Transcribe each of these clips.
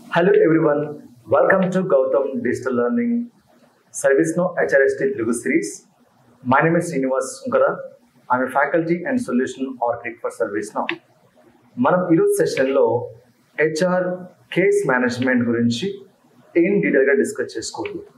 Hello everyone, welcome to Gautam Digital Learning Service No HRST Telugu series. My name is Srinivas Sunkara. I'm a faculty and solution architect for Service Now. మనం ఈరోజు సెషన్లో HR case management గురించి in డీటెయిల్గా discuss చేసుకోబోతున్నాం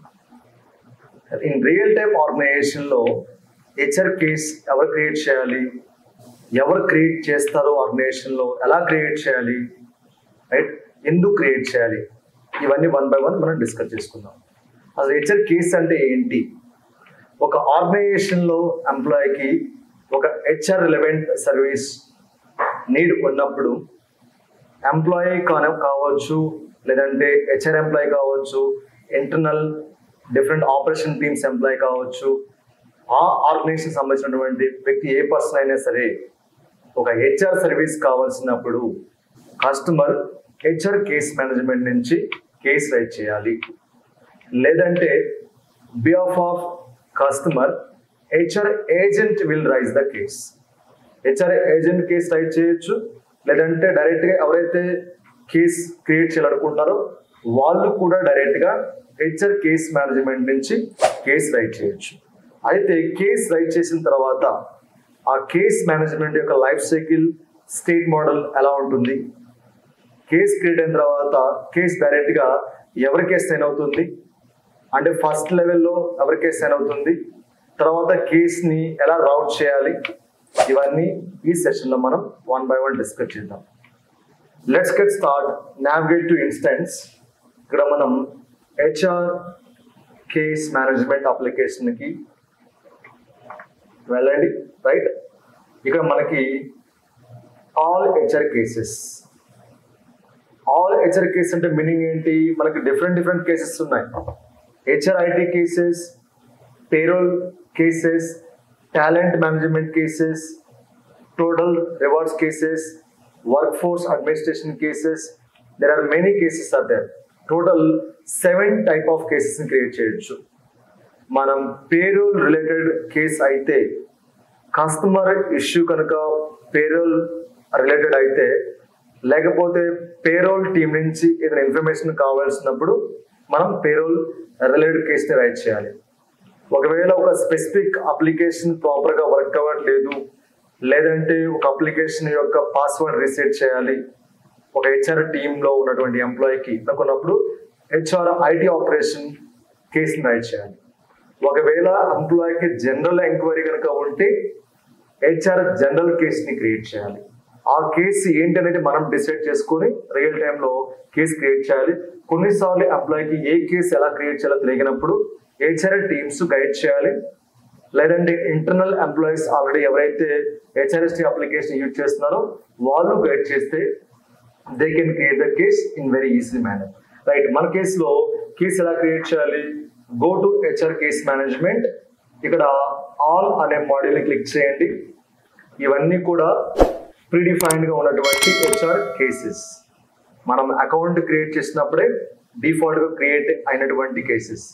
in real time ఆర్గనైజేషన్లో HR case ఎవరు create చేయాలి ఎవరు క్రియేట్ చేస్తారో ఆర్గనైజేషన్లో ఎలా క్రియేట్ చేయాలి రైట్ ఎందుకు క్రియేట్ చేయాలి ఇవన్నీ వన్ బై వన్ మనం డిస్కస్ చేసుకుందాం అసలు హెచ్ఆర్ కేస్ అంటే ఏంటి ఒక ఆర్గనైజేషన్లో ఎంప్లాయీకి ఒక హెచ్ఆర్ రిలవెంట్ సర్వీస్ నీడ్ ఉన్నప్పుడు ఎంప్లాయీ కాన కావచ్చు లేదంటే హెచ్ఆర్ ఎంప్లాయీ కావచ్చు internal different operation teams employee కావచ్చు ఆ ఆర్గనైజేషన్ సంబంధించినటువంటి వ్యక్తి ఏ పర్సన్ అయినా సరే ఒక హెచ్ఆర్ సర్వీస్ కావాల్సినప్పుడు కస్టమర్ హెచ్ఆర్ కేస్ మేనేజ్మెంట్ నుంచి కేస్ రైట్ చేయాలి లేదంటే behalf of customer HR agent will raise the case HR agent case write చేయొచ్చు లేదంటే డైరెక్ట్గా ఎవరైతే కేస్ క్రియేట్ చేయాలనుకుంటారో వాళ్ళు కూడా డైరెక్ట్గా హెచ్ఆర్ కేస్ మేనేజ్మెంట్ నుంచి కేస్ రైట్ చేయొచ్చు అయితే కేస్ రైట్ చేసిన తర్వాత ఆ కేస్ మేనేజ్మెంట్ యొక్క లైఫ్ సైకిల్ స్టేట్ మోడల్ ఎలా ఉంటుంది కేస్ క్రియేట్ అయిన తర్వాత కేస్ డైరెక్ట్గా ఎవరి కేసు సైన్ అవుతుంది అంటే ఫస్ట్ లెవెల్లో ఎవరి కేసు సైన్ అవుతుంది తర్వాత కేస్ని ఎలా రౌట్ చేయాలి ఇవన్నీ ఈ సెషన్లో మనం వన్ బై వన్ డిస్కస్ చేద్దాం let's get start navigate to instance ఇక్కడ మనం హెచ్ఆర్ కేస్ మేనేజ్మెంట్ అప్లికేషన్కి వెళ్ళండి రైట్ ఇక్కడ మనకి all HR cases all HR cases అంటే మీనింగ్ ఏంటి మనకి డిఫరెంట్ డిఫరెంట్ కేసెస్ ఉన్నాయి HR IT cases payroll cases talent management cases total rewards cases work force administration cases there are many cases are there total seven type of cases create చేయొచ్చు మనం payroll related case అయితే customer issue కనుక payroll related అయితే లేకపోతే payroll team నుంచి ఏదైనా information కావాల్సినప్పుడు మనం పేరోల్ రిలేటెడ్ కేసుని రైట్ చేయాలి ఒకవేళ ఒక స్పెసిఫిక్ అప్లికేషన్ ప్రాపర్గా వర్క్ అవ్వట్లేదు లేదంటే ఒక అప్లికేషన్ యొక్క పాస్వర్డ్ రీసెట్ చేయాలి ఒక హెచ్ఆర్ టీంలో ఉన్నటువంటి ఎంప్లాయీకి అనుకున్నప్పుడు హెచ్ఆర్ ఐటీ ఆపరేషన్ కేసుని రైట్ చేయాలి ఒకవేళ ఎంప్లాయీకి జనరల్ ఎంక్వైరీ కనుక ఉంటే హెచ్ఆర్ జనరల్ కేసుని క్రియేట్ చేయాలి ఆ కేసు ఏంటి అనేది మనం డిసైడ్ చేసుకొని రియల్ టైంలో కేసు క్రియేట్ చేయాలి కొన్నిసార్లు ఎంప్లాయీకి ఏ కేసు ఎలా క్రియేట్ చేయాలో తెలియనప్పుడు హెచ్ఆర్ టీమ్స్ గైడ్ చేయాలి లేదంటే ఇంటర్నల్ ఎంప్లాయీస్ ఆల్రెడీ ఎవరైతే హెచ్ఆర్ఎస్టీ అప్లికేషన్ యూజ్ చేస్తున్నారో వాళ్ళు గైడ్ చేస్తే they can create the case in very easy manner right మన కేసులో కేసు ఎలా క్రియేట్ చేయాలి go to HR case management ఇక్కడ ఆల్ అనే మాడ్యూల్ని క్లిక్ చేయండి ఇవన్నీ కూడా ప్రీడిఫైన్డ్ గా ఉన్నటువంటి హెచ్ఆర్ కేసెస్ మనం అకౌంట్ క్రియేట్ చేసినప్పుడే డిఫాల్ట్ గా క్రియేట్ అయినటువంటి కేసెస్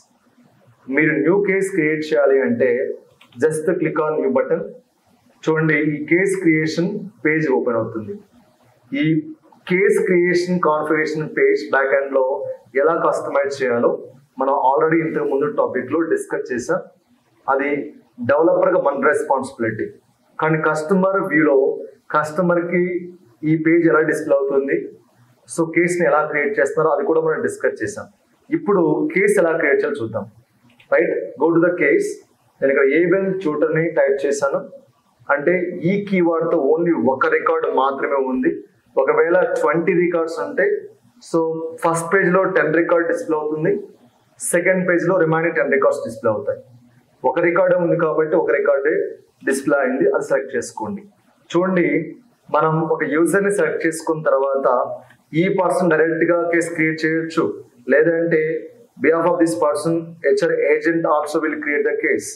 మీరు న్యూ కేస్ క్రియేట్ చేయాలి అంటే just click on new button చూడండి ఈ కేస్ క్రియేషన్ పేజ్ ఓపెన్ అవుతుంది ఈ case creation configuration page back end లో ఎలా కస్టమైజ్ చేయాలో మనం ఆల్రెడీ ఇంతకు ముందు టాపిక్ లో డిస్కస్ చేసాం అది డెవలపర్ గా మన రెస్పాన్సిబిలిటీ కానీ కస్టమర్ వ్యూలో కస్టమర్ కి ఈ పేజ్ ఎలా డిస్ప్లే అవుతుంది సో కేసుని ఎలా క్రియేట్ చేస్తున్నారో అది కూడా మనం డిస్కస్ చేసాం ఇప్పుడు కేస్ ఎలా క్రియేట్ చేయాలో చూద్దాం right go to the case నేను ఇక్కడ ఏవెన్ ట్యూటర్ని టైప్ చేశాను అంటే ఈ కీవర్డ్తో ఓన్లీ ఒక రికార్డ్ మాత్రమే ఉంది ఒకవేళ ట్వంటీ రికార్డ్స్ ఉంటే సో ఫస్ట్ పేజ్లో టెన్ రికార్డ్ డిస్ప్లే అవుతుంది సెకండ్ పేజ్లో రిమైనింగ్ టెన్ రికార్డ్స్ డిస్ప్లే అవుతాయి ఒక రికార్డే ఉంది కాబట్టి ఒక రికార్డే డిస్ప్లే అయింది అది సెలెక్ట్ చేసుకోండి చూడండి మనం ఒక యూజర్ని సెలెక్ట్ చేసుకున్న తర్వాత ఈ పర్సన్ డైరెక్ట్గా కేసు క్రియేట్ చేయొచ్చు లేదంటే behalf of this person HR agent also will create the case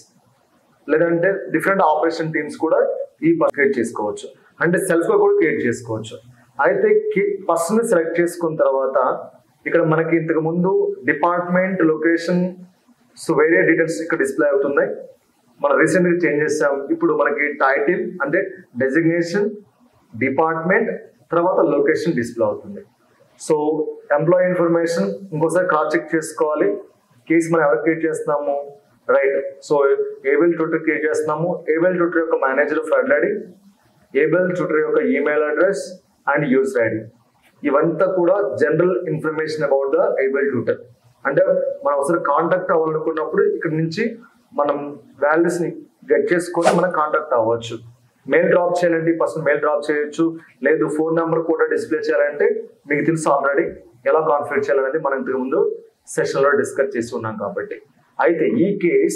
లేదంటే డిఫరెంట్ ఆపరేషన్ టీమ్స్ కూడా ఈ క్రియేట్ చేసుకోవచ్చు అంటే సెల్ఫ్ గా కూడా క్రియేట్ చేసుకోవచ్చు అయితే పర్సన్ సెలెక్ట్ చేసుకున్న తర్వాత ఇక్కడ మనకి ఇంతకు ముందు డిపార్ట్మెంట్ లొకేషన్ సో వేరే డీటెయిల్స్ ఇక్కడ డిస్ప్లే అవుతున్నాయి మనం రీసెంట్ గా చేంజ్ చేసాం ఇప్పుడు మనకి టైటిల్ అంటే డెసిగ్నేషన్ డిపార్ట్మెంట్ తర్వాత లొకేషన్ డిస్ప్లే అవుతుంది సో ఎంప్లాయీ ఇన్ఫర్మేషన్ ఇంకోసారి క్రాస్ చెక్ చేసుకోవాలి కేసు మనం ఎవరు క్రియేట్ చేస్తున్నాము right so Abel Tuter create చేస్తున్నాము ఏబుల్ ట్విట్టర్ యొక్క manager friend ID Abel Tuter యొక్క email address and user ID ఇవంతా కూడా general information about the Abel Tuter అంటే మనం ఒకసారి కాంటాక్ట్ అవ్వాలనుకున్నప్పుడు ఇక్కడ నుంచి మనం వాల్యూస్ ని గెట్ చేసుకొని మనం కాంటాక్ట్ అవ్వచ్చు మెయిల్ డ్రాప్ చేయాలంటే ఈ పర్సన్ మెయిల్ డ్రాప్ చేయొచ్చు లేదు ఫోన్ నెంబర్ కూడా డిస్ప్లే చేయాలంటే మీకు తెలుసు ఆల్రెడీ ఎలా కాన్ఫిగర్ చేయాలనేది మనం ఇంతకు ముందు సెషన్ లో డిస్కస్ చేసి ఉన్నాం కాబట్టి అయితే ఈ కేస్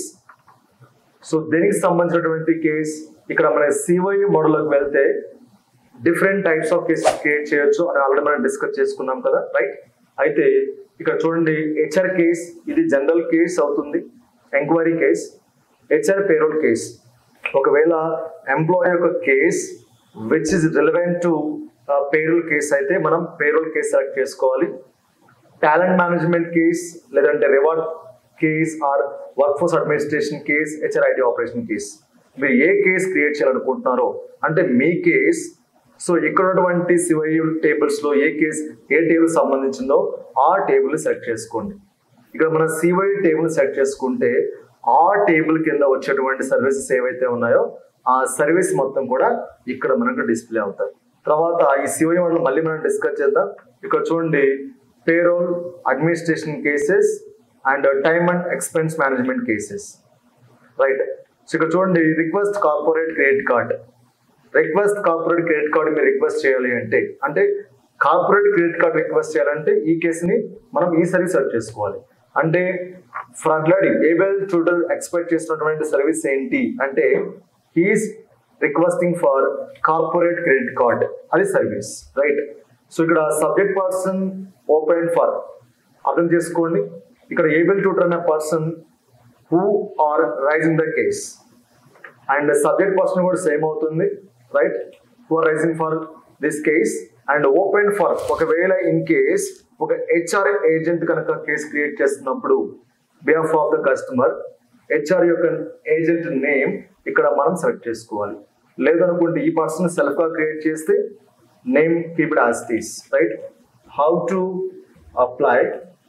సో దీనికి సంబంధించినటువంటి కేస్ ఇక్కడ మన సివై మోడల్లోకి వెళ్తే different types of cases create చేయొచ్చు అని ఆల్రెడీ మనం డిస్కస్ చేసుకున్నాం కదా రైట్ అయితే ఇక్కడ చూడండి హెచ్ఆర్ కేస్ ఇది జనరల్ కేస్ అవుతుంది enquiry case HR payroll case ఒకవేళ ఎంప్లాయీ యొక్క case which is relevant to payroll case అయితే మనం పేరోల్ కేస్ సెలెక్ట్ చేసుకోవాలి టాలెంట్ మేనేజ్మెంట్ కేస్ లేదంటే reward case or work force administration case HR IT operation case మీరు ఏ case create చేయాలనుకుంటున్నారో అంటే మీ కేస్ సో ఇక్కడ ఉన్నటువంటి సివై టేబుల్స్ లో ఏ కేస్ ఏ టేబుల్ సంబంధించిందో ఆ టేబుల్ సెలెక్ట్ చేసుకోండి ఇక్కడ మన సివై టేబుల్ సెలెక్ట్ చేసుకుంటే ఆ టేబుల్ కింద వచ్చేటువంటి సర్వీసెస్ ఏవైతే ఉన్నాయో ఆ సర్వీస్ మొత్తం కూడా ఇక్కడ మనకు డిస్ప్లే అవుతాయి తర్వాత ఈ సివై మోడల్ మళ్ళీ మనం డిస్కస్ చేద్దాం ఇక్కడ చూడండి payroll administration cases and time and expense management cases right so ఇక్కడ చూడండి request corporate credit card request corporate credit card మీరు రిక్వెస్ట్ చేయాలి అంటే అంటే కార్పొరేట్ క్రెడిట్ కార్డ్ రిక్వెస్ట్ చేయాలంటే ఈ కేసుని మనం ఈ సర్వీస్ సెర్చ్ చేసుకోవాలి అంటే ఫ్రగ్లడి ఏబెల్ చూడర్ ఎక్స్పెక్ట్ చేసినటువంటి సర్వీస్ ఏంటి అంటే he's requesting for corporate credit card అది సర్వీస్ రైట్ సో ఇక్కడ సబ్జెక్ట్ పర్సన్ ఓపెన్ ఫర్ అర్థం చేసుకోండి ఇక్కడ ఏబెల్ ట్యూటర్ అనే person who are raising the case and subject person కూడా సేమ్ అవుతుంది right who are raising for this case and open for ఒకవేళ in case ఒక HR agent కనుక కేస్ క్రియేట్ చేస్తున్నప్పుడు behalf of the customer HR యొక్క agent name ఇక్కడ మనం select చేసుకోవాలి లేదనుకుంటే ఈ పర్సన్ సెల్ఫ్ గా క్రియేట్ చేస్తే name keep it as these right how to apply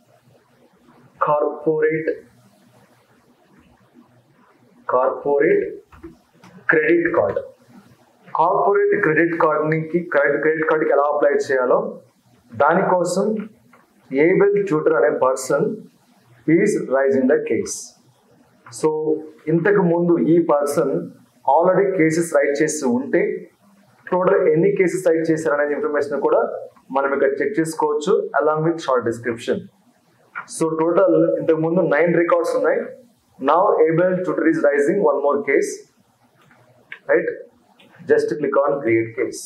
corporate corporate credit card corporate credit కార్డ్కి క్రెడిట్ కార్డ్కి ఎలా అప్లై చేయాలో దానికోసం ఏబెల్ ట్యూటర్ అనే person is raising the case so ఇంతకు ముందు ఈ పర్సన్ ఆల్రెడీ కేసెస్ రైట్ చేసి ఉంటే టోటల్ ఎన్ని కేసెస్ రైట్ చేశారనే ఇన్ఫర్మేషన్ కూడా మనం ఇక్కడ చెక్ చేసుకోవచ్చు along with short description so total ఇంతకు ముందు నైన్ రికార్డ్స్ ఉన్నాయి now Abel Tuter is raising one more case right just click on create case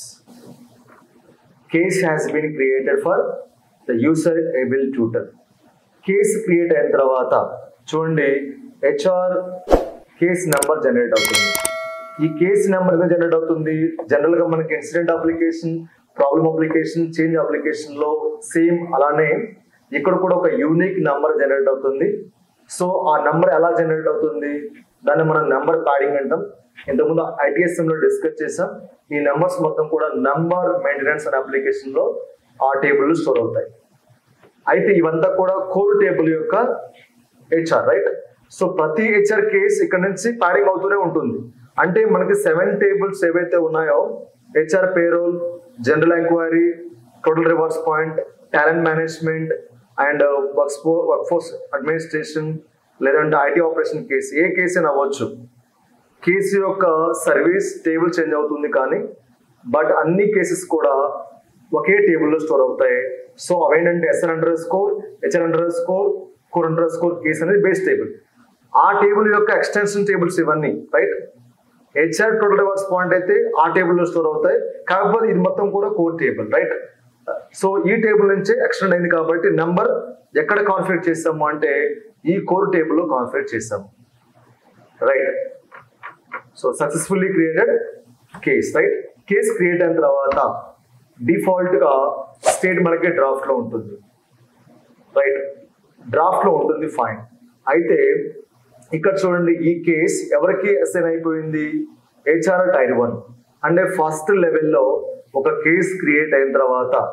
case has been created for the user Abel Tuter case create అయిన తర్వాత చూడండి HR case number generate అవుతుంది ఈ case number ఎందుకు generate అవుతుంది general గా మనకి incident application problem application change application లో సేమ్ అలానే ఇక్కడ కూడా ఒక యూనిక్ నెంబర్ జనరేట్ అవుతుంది సో ఆ నెంబర్ ఎలా జనరేట్ అవుతుంది దాన్ని మనం నెంబర్ ప్యాడింగ్ అంటాం ఇంతకుముందు ఐటీఎస్ఎం లో డిస్కస్ చేసాం ఈ నెంబర్స్ మొత్తం కూడా నంబర్ మెయింటెనెన్స్ అనే అప్లికేషన్ లో ఆ టేబుల్ స్టోర్ అవుతాయి అయితే ఇవంతా కూడా కోర్ టేబుల్ యొక్క హెచ్ఆర్ రైట్ సో ప్రతి హెచ్ఆర్ కేస్ ఇక్కడ నుంచి ప్యాడింగ్ అవుతూనే ఉంటుంది అంటే మనకి సెవెన్ టేబుల్స్ ఏవైతే ఉన్నాయో HR payroll general enquiry total rewards point talent management and work work force administration లేదంటే ఐటీ ఆపరేషన్ కేసు ఏ కేసు అయినా అవ్వచ్చు కేసు యొక్క సర్వీస్ టేబుల్ చేంజ్ అవుతుంది కానీ బట్ అన్ని కేసెస్ కూడా ఒకే టేబుల్లో స్టోర్ అవుతాయి సో అవేంటంటే SN underscore HN underscore core underscore case అనేది బేస్ టేబుల్ ఆ టేబుల్ యొక్క ఎక్స్టెన్షన్ టేబుల్స్ ఇవన్నీ right HR total rewards point అయితే ఆ టేబుల్లో స్టోర్ అవుతాయి కాకపోతే ఇది మొత్తం కూడా కోర్ టేబుల్ రైట్ సో ఈ టేబుల్ నుంచి ఎక్స్టెండ్ అయింది కాబట్టి నెంబర్ ఎక్కడ కాన్ఫిగర్ చేస్తాము అంటే ఈ కోర్ టేబుల్లో కాన్ఫిగర్ చేస్తాము right so successfully created case right case create అయిన తర్వాత డిఫాల్ట్ గా స్టేట్ మనకి డ్రాఫ్ట్ లో ఉంటుంది రైట్ డ్రాఫ్ట్ లో ఉంటుంది ఫైన్ అయితే ఇక్కడ చూడండి ఈ కేస్ ఎవరికి అసైన్ అయిపోయింది హెచ్ఆర్ టైర్ వన్ అంటే ఫస్ట్ లెవెల్లో ఒక కేస్ క్రియేట్ అయిన తర్వాత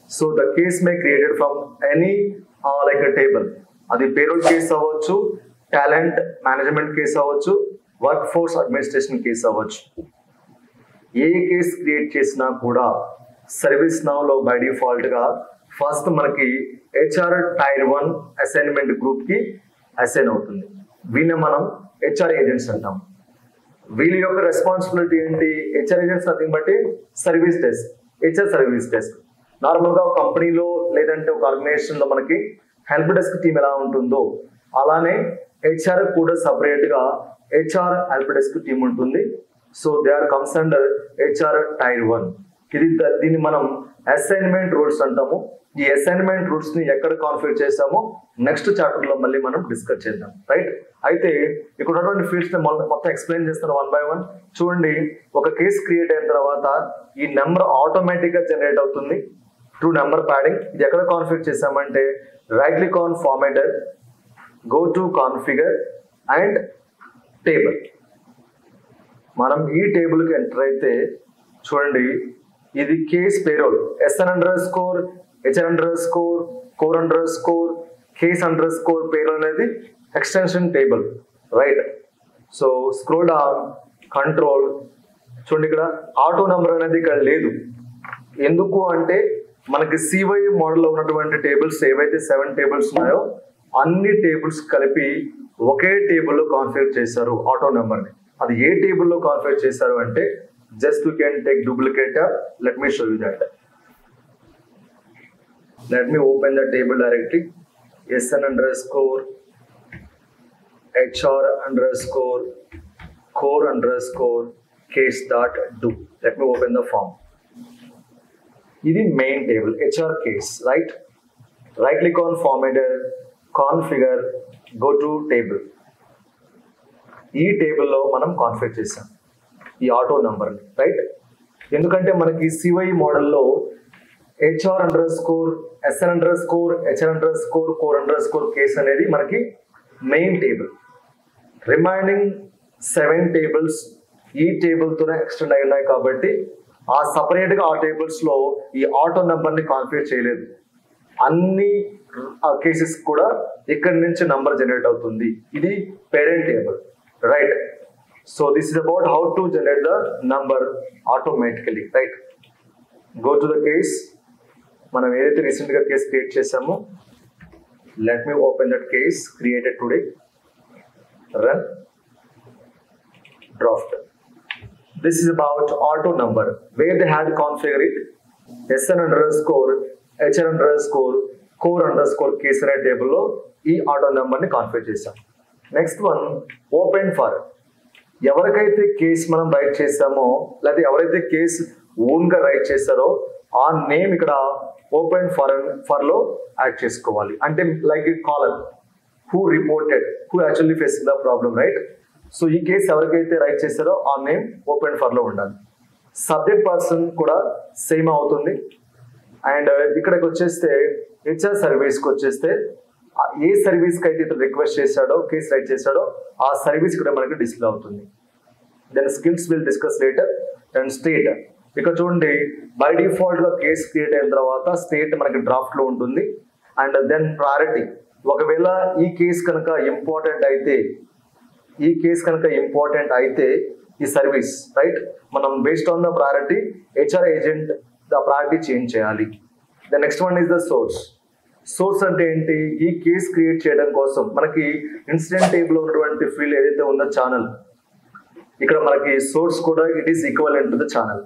so the case may created from any like table అది పేరోల్ కేస్ అవ్వచ్చు టాలెంట్ మేనేజ్మెంట్ కేస్ అవ్వచ్చు వర్క్ ఫోర్స్ అడ్మినిస్ట్రేషన్ కేస్ అవ్వచ్చు ఏ కేస్ క్రియేట్ చేసినా కూడా సర్వీస్ నౌలో బై డిఫాల్ట్ గా ఫస్ట్ మనకి HR tier one assignment group కి అసైన్ అవుతుంది వీళ్ళని మనం హెచ్ఆర్ ఏజెంట్స్ అంటాం వీళ్ళ యొక్క రెస్పాన్సిబిలిటీ ఏంటి హెచ్ఆర్ ఏజెంట్స్ నథింగ్ బట్టి service desk HR service desk normal గా ఒక కంపెనీలో లేదంటే ఒక ఆర్గనైజేషన్ లో మనకి హెల్ప్ డెస్క్ టీం ఎలా ఉంటుందో అలానే హెచ్ఆర్ కూడా సపరేట్ గా హెచ్ఆర్ హెల్ప్ డెస్క్ టీం ఉంటుంది so they are comes under HR tier one ఇది ద- దీన్ని మనం అసైన్మెంట్ రూల్స్ అంటాము ఈ అసైన్మెంట్ రూల్స్ ని ఎక్కడ కాన్ఫిగర్ చేసామో నెక్స్ట్ చాప్టర్ లో మళ్ళీ మనం డిస్కస్ చేద్దాం రైట్ అయితే ఇక్కడ ఉన్నటువంటి ఫీల్డ్స్ ని మొత్తం మొత్తం ఎక్స్ప్లెయిన్ చేస్తాను వన్ బై వన్ చూడండి ఒక కేసు క్రియేట్ అయిన తర్వాత ఈ నెంబర్ ఆటోమేటిక్ గా జనరేట్ అవుతుంది టు నెంబర్ ప్యాడింగ్ ఇది ఎక్కడ కాన్ఫిగర్ చేసామంటే right click on formatter go to configure and table మనం ఈ టేబుల్ కి ఎంటర్ అయితే చూడండి ఇది case payroll SN underscore HN underscore core underscore case underscore payroll అనేది extension table right so scroll down control చూడండి ఇక్కడ auto number అనేది ఇక్కడ లేదు ఎందుకు అంటే మనకి సివై మోడల్లో ఉన్నటువంటి టేబుల్స్ ఏవైతే సెవెన్ టేబుల్స్ ఉన్నాయో అన్ని టేబుల్స్ కలిపి ఒకే టేబుల్లో కాన్ఫిగర్ చేశారు ఆటో నెంబర్ని అది ఏ టేబుల్లో కాన్ఫిగర్ చేశారు అంటే just you can take duplicate let me show you that let me open the table directly SN underscore HR underscore core underscore case dot do. Let me open the form. ఇది main table HR case right right click on formatter configure go to table ఈ టేబుల్లో మనం configure చేసాం ఈ auto నంబర్ని right ఎందుకంటే మనకి CY మోడల్లో HR underscore SN underscore HR underscore core underscore case అనేది మనకి main table remaining seven tables ఈ టేబుల్ తోనే ఎక్స్టెండ్ అయి ఉన్నాయి కాబట్టి ఆ సపరేట్ గా ఆ టేబుల్స్ లో ఈ ఆటో నెంబర్ ని కాన్ఫిగర్ చేయలేదు అన్ని కేసెస్ కూడా ఇక్కడి నుంచి నంబర్ జనరేట్ అవుతుంది ఇది parent table right so this is about how to generate the number automatically right go to the case మనం ఏదైతే రీసెంట్ గా కేస్ క్రియేట్ చేసామో let me open that case created today run draft this is about auto number where they had configured it sn underscore hr underscore core underscore case అనే table లో ఈ auto number ని configure చేసాం next one open for ఎవరికైతే case మనం write చేసామో లేదా ఎవరైతే కేస్ ఓన్ గా రైట్ చేశారో ఆ నేమ్ ఇక్కడ ఓపెన్ ఫర్ ఫర్ లో యాడ్ చేసుకోవాలి అంటే like caller who reported who actually facing the problem right so ఈ కేసు ఎవరికైతే రైట్ చేశారో ఆ నేమ్ ఓపెన్ ఫర్ లో ఉండాలి సబ్జెక్ట్ పర్సన్ కూడా సేమ్ అవుతుంది అండ్ ఇక్కడికి వచ్చేస్తే హెచ్ఆర్ సర్వీస్ కి వచ్చేస్తే ఆ ఏ సర్వీస్ కి అయితే ఇతను రిక్వెస్ట్ చేశాడో కేసు రైట్ చేశాడో ఆ సర్వీస్ ఇక్కడ మనకి డిస్ప్లే అవుతుంది then skills will discuss later and state ఇక్కడ చూడండి బై డిఫాల్ట్ గా కేస్ క్రియేట్ అయిన తర్వాత స్టేట్ మనకి డ్రాఫ్ట్ లో ఉంటుంది అండ్ దెన్ ప్రయారిటీ ఒకవేళ ఈ కేసు కనుక ఇంపార్టెంట్ అయితే ఈ కేసు కనుక ఇంపార్టెంట్ అయితే ఈ సర్వీస్ రైట్ మనం based on the priority HR agent the priority change చేయాలి the next one is the source source అంటే ఏంటి ఈ కేస్ క్రియేట్ చేయడం కోసం మనకి ఇన్సిడెంట్ టేబుల్ ఉన్నటువంటి ఫీల్డ్ ఏదైతే ఉందో ఛానల్ ఇక్కడ మనకి సోర్స్ కూడా it is equal to the channel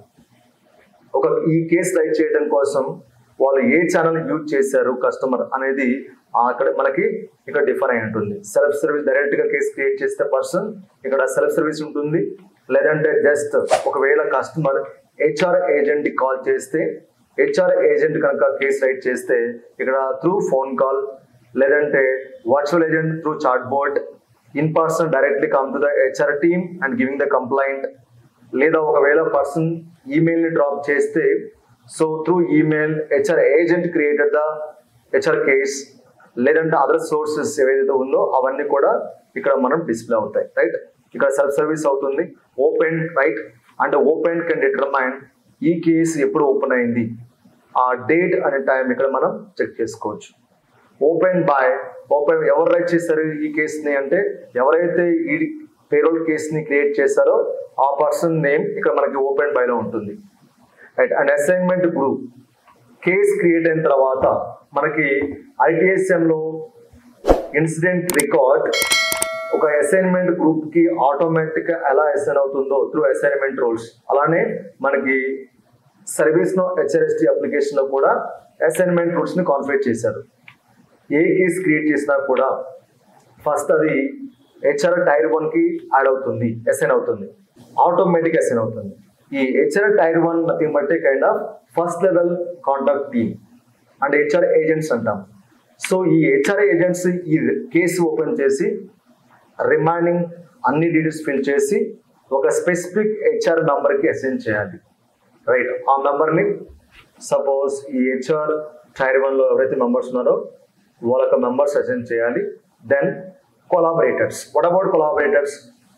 ఒక ఈ కేస్ రైట్ చేయడం కోసం వాళ్ళు ఏ ఛానల్ యూజ్ చేశారు కస్టమర్ అనేది ఆ అక్కడ మనకి ఇక్కడ డిఫర్ అయి ఉంటుంది సెల్ఫ్ సర్వీస్ డైరెక్ట్ గా కేసు క్రియేట్ చేస్తే పర్సన్ ఇక్కడ సెల్ఫ్ సర్వీస్ ఉంటుంది లేదంటే జస్ట్ ఒకవేళ కస్టమర్ హెచ్ఆర్ ఏజెంట్ కి కాల్ చేస్తే హెచ్ఆర్ ఏజెంట్ కనుక కేసు రైట్ చేస్తే ఇక్కడ త్రూ ఫోన్ కాల్ లేదంటే virtual agent through chat board in person directly come to the HR team and giving the complaint లేదా ఒకవేళ పర్సన్ ఈమెయిల్ ని డ్రాప్ చేస్తే so through email HR agent created the HR case లేదంటే other sources ఏవైతే ఉందో అవన్నీ కూడా ఇక్కడ మనం డిస్ప్లే అవుతాయి రైట్ ఇక్కడ సెల్ఫ్ సర్వీస్ అవుతుంది ఓపెన్ రైట్ అంటే ఓపెన్ కెన్ డిటర్మైన్ ఈ కేసు ఎప్పుడు ఓపెన్ అయింది ఆ డేట్ అనే టైం ఇక్కడ మనం చెక్ చేసుకోవచ్చు ఓపెన్ బై ఓపెన్ ఎవరు రైట్ చేశారు ఈ కేసుని అంటే ఎవరైతే ఈ పేరోల్ కేసుని క్రియేట్ చేశారో ఆ పర్సన్ నేమ్ ఇక్కడ మనకి ఓపెన్ బైలో ఉంటుంది right and assignment group case create అయిన తర్వాత మనకి ITSM లో ఇన్సిడెంట్ రికార్డ్ ఒక అసైన్మెంట్ గ్రూప్ కి ఆటోమేటిక్ గా ఎలా అసైన్ అవుతుందో త్రూ అసైన్మెంట్ రోల్స్ అలానే మనకి సర్వీస్ నో హెచ్ఆర్ఎస్టి అప్లికేషన్ లో కూడా అసైన్మెంట్ రూల్స్ ని కాన్ఫిగర్ చేశారు ఏ కేస్ క్రియేట్ చేసినా కూడా ఫస్ట్ అది హెచ్ఆర్ టైర్ వన్ కి యాడ్ అవుతుంది అసైన్ అవుతుంది ఆటోమేటిక్ అసైన్ అవుతుంది ఈ HR tier one nothing but kind of first level contact team and HR agents అంటాం సో ఈ హెచ్ఆర్ ఏజెంట్స్ ఈ కేసు ఓపెన్ చేసి రిమైనింగ్ అన్ని డీటెయిల్స్ ఫిల్ చేసి ఒక స్పెసిఫిక్ హెచ్ఆర్ నంబర్కి అసైన్ చేయాలి రైట్ ఆ నంబర్ని సపోజ్ ఈ హెచ్ఆర్ టైర్ వన్లో ఎవరైతే మెంబర్స్ ఉన్నారో వాళ్ళకి మెంబర్స్ అసైన్ చేయాలి then collaborators what about collaborators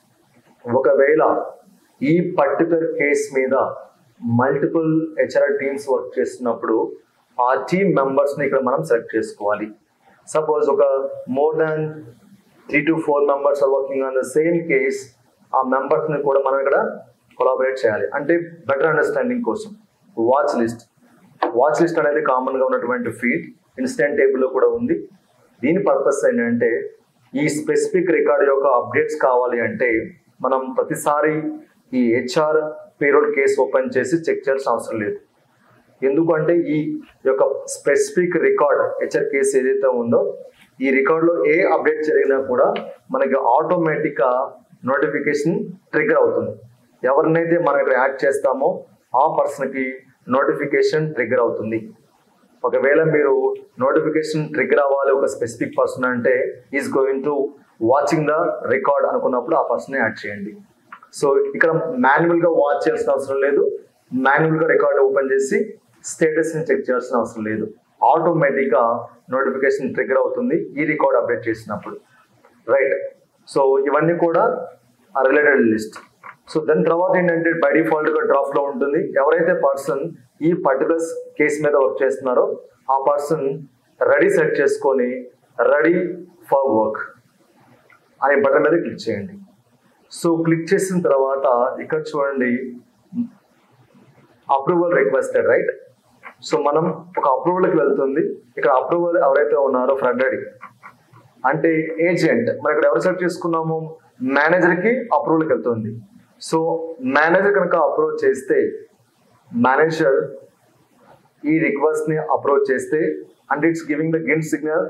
ఒకవేళ ఈ పర్టికులర్ కేస్ మీద మల్టిపుల్ హెచ్ఆర్ టీమ్స్ వర్క్ చేస్తున్నప్పుడు ఆ టీమ్ మెంబర్స్ని ఇక్కడ మనం సెలెక్ట్ చేసుకోవాలి సపోజ్ ఒక more than three to four members are working on the same case ఆ మెంబర్స్ని కూడా మనం ఇక్కడ కొలాబరేట్ చేయాలి అంటే బెటర్ అండర్స్టాండింగ్ కోసం వాచ్ లిస్ట్ వాచ్ లిస్ట్ అనేది కామన్గా ఉన్నటువంటి ఫీల్డ్ ఇన్స్టెంట్ టేబుల్లో కూడా ఉంది దీని పర్పస్ ఏంటంటే ఈ స్పెసిఫిక్ రికార్డ్ యొక్క అప్డేట్స్ కావాలి అంటే మనం ప్రతిసారి ఈ హెచ్ఆర్ పేరోల్ కేసు ఓపెన్ చేసి చెక్ చేయాల్సిన అవసరం లేదు ఎందుకంటే ఈ యొక్క స్పెసిఫిక్ రికార్డ్ హెచ్ఆర్ కేసు ఏదైతే ఉందో ఈ రికార్డులో ఏ అప్డేట్ జరిగినా కూడా మనకి ఆటోమేటిక్గా నోటిఫికేషన్ ట్రిగర్ అవుతుంది ఎవరినైతే మనం ఇక్కడ యాడ్ చేస్తామో ఆ పర్సన్కి నోటిఫికేషన్ ట్రిగర్ అవుతుంది ఒకవేళ మీరు నోటిఫికేషన్ ట్రిగర్ అవ్వాలి ఒక స్పెసిఫిక్ పర్సన్ అంటే is going to watching the record అనుకున్నప్పుడు ఆ పర్సన్ యాడ్ చేయండి సో ఇక్కడ మాన్యువల్ గా వాచ్ చేయాల్సిన అవసరం లేదు మాన్యువల్ గా రికార్డ్ ఓపెన్ చేసి స్టేటస్ ని చెక్ చేయాల్సిన అవసరం లేదు ఆటోమేటిక్ గా నోటిఫికేషన్ ట్రిగర్ అవుతుంది ఈ రికార్డ్ అప్డేట్ చేసినప్పుడు రైట్ సో ఇవన్నీ కూడా రిలేటెడ్ లిస్ట్ సో దాని తర్వాత ఏంటంటే బై డిఫాల్ట్ గా డ్రాఫ్ట్ లో ఉంటుంది ఎవరైతే పర్సన్ ఈ పర్టికులర్ కేసు మీద వర్క్ చేస్తున్నారో ఆ పర్సన్ రెడీ సెట్ చేసుకొని రెడీ ఫర్ వర్క్ అనే బటన్ మీద క్లిక్ చేయండి సో క్లిక్ చేసిన తర్వాత ఇక్కడ చూడండి అప్రూవల్ రిక్వెస్టెడ్ రైట్ సో మనం ఒక అప్రూవల్కి వెళ్తుంది ఇక్కడ అప్రూవల్ ఎవరైతే ఉన్నారో ఫ్రంట్ రెడీ అంటే ఏజెంట్ మనం ఇక్కడ ఎవరు సెలెక్ట్ చేసుకున్నాము మేనేజర్కి అప్రూవల్కి వెళ్తుంది సో మేనేజర్ కనుక అప్రూవ్ చేస్తే మేనేజర్ ఈ రిక్వెస్ట్ ని అప్రోచ్ చేస్తే and it's giving the green signal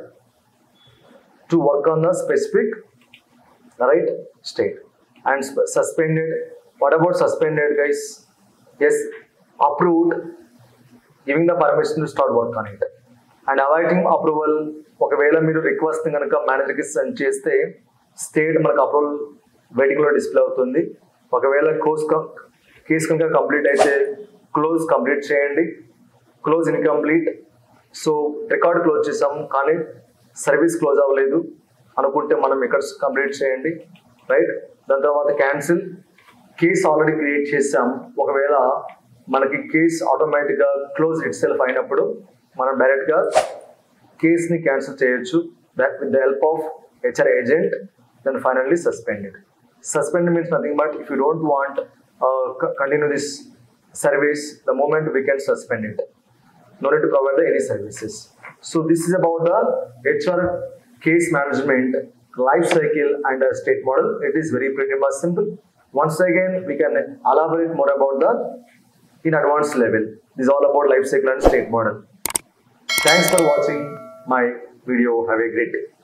to work on the specific right state and suspended what about suspended guys yes approved giving the permission to start work on it and awaiting approval ఒకవేళ మీరు request కనుక మేనేజర్కి send చేస్తే state మనకు approval వెయిటింగ్లో display అవుతుంది ఒకవేళ course case కనుక complete అయితే క్లోజ్ కంప్లీట్ చేయండి close incomplete so record close చేసాం కానీ సర్వీస్ క్లోజ్ అవ్వలేదు అనుకుంటే మనం ఇక్కడ కంప్లీట్ చేయండి రైట్ దాని తర్వాత క్యాన్సిల్ కేస్ ఆల్రెడీ క్రియేట్ చేసాం ఒకవేళ మనకి కేస్ ఆటోమేటిక్గా క్లోజ్ ఇట్ సెల్ఫ్ అయినప్పుడు మనం డైరెక్ట్గా కేస్ని క్యాన్సిల్ చేయొచ్చు with the help of HR agent then finally suspended suspend means nothing but if you don't want continue this service the moment we can suspend it no need to provide the any services. So this is about the HR case management life cycle and a state model. It is very pretty much simple. Once again, we can elaborate more about the in advanced level. This is all about life cycle and state model. Thanks for watching my video. Have a great day.